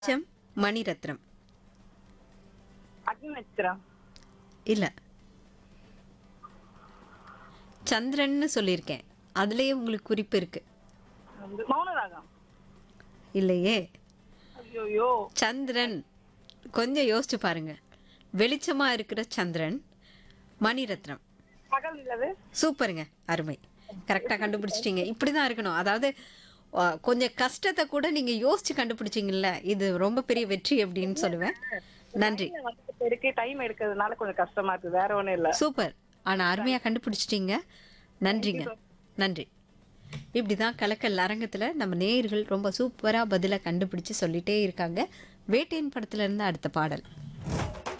வெளிச்சம் மணிரத்னம் அக்னி நட்சத்திரம் இல்ல சந்திரன்னு சொல்லியிருக்கேன் அதுலயே உங்களுக்கு குறிப்பு இருக்கு வந்து மௌனராகம் இல்லையே ஐயோயோ சந்திரன் கொஞ்சம் யோசிச்சு பாருங்க வெளிச்சமா இருக்கிற சந்திரன் மணிரத்னம் பகல் நிலவு சூப்பருங்க அருமை கரெக்டாக கண்டுபிடிச்சிட்டீங்க இப்படி தான் இருக்கணும் அதாவது ஆ, கொஞ்சம் கஷ்டத்தை கூட நீங்கள் யோசிச்சு கண்டுபிடிச்சிங்கல்ல இது ரொம்ப பெரிய வெற்றி அப்படின்னு சொல்லுவேன் நன்றி வந்துட்டு இருக்கு டைம் எடுக்கிறதுனால கொஞ்சம் கஷ்டமா இருக்கு வேற ஒண்ணும் இல்ல சூப்பர் ஆனால் அருமையாக கண்டுபிடிச்சிட்டீங்க நன்றிங்க நன்றி இப்படி தான் கலக்கல் அரங்கத்தில் நம்ம நேயர்கள் ரொம்ப சூப்பராக பதிலை கண்டுபிடிச்சு சொல்லிட்டே இருக்காங்க வேட்டையின் படத்துல இருந்து அடுத்த பாடல்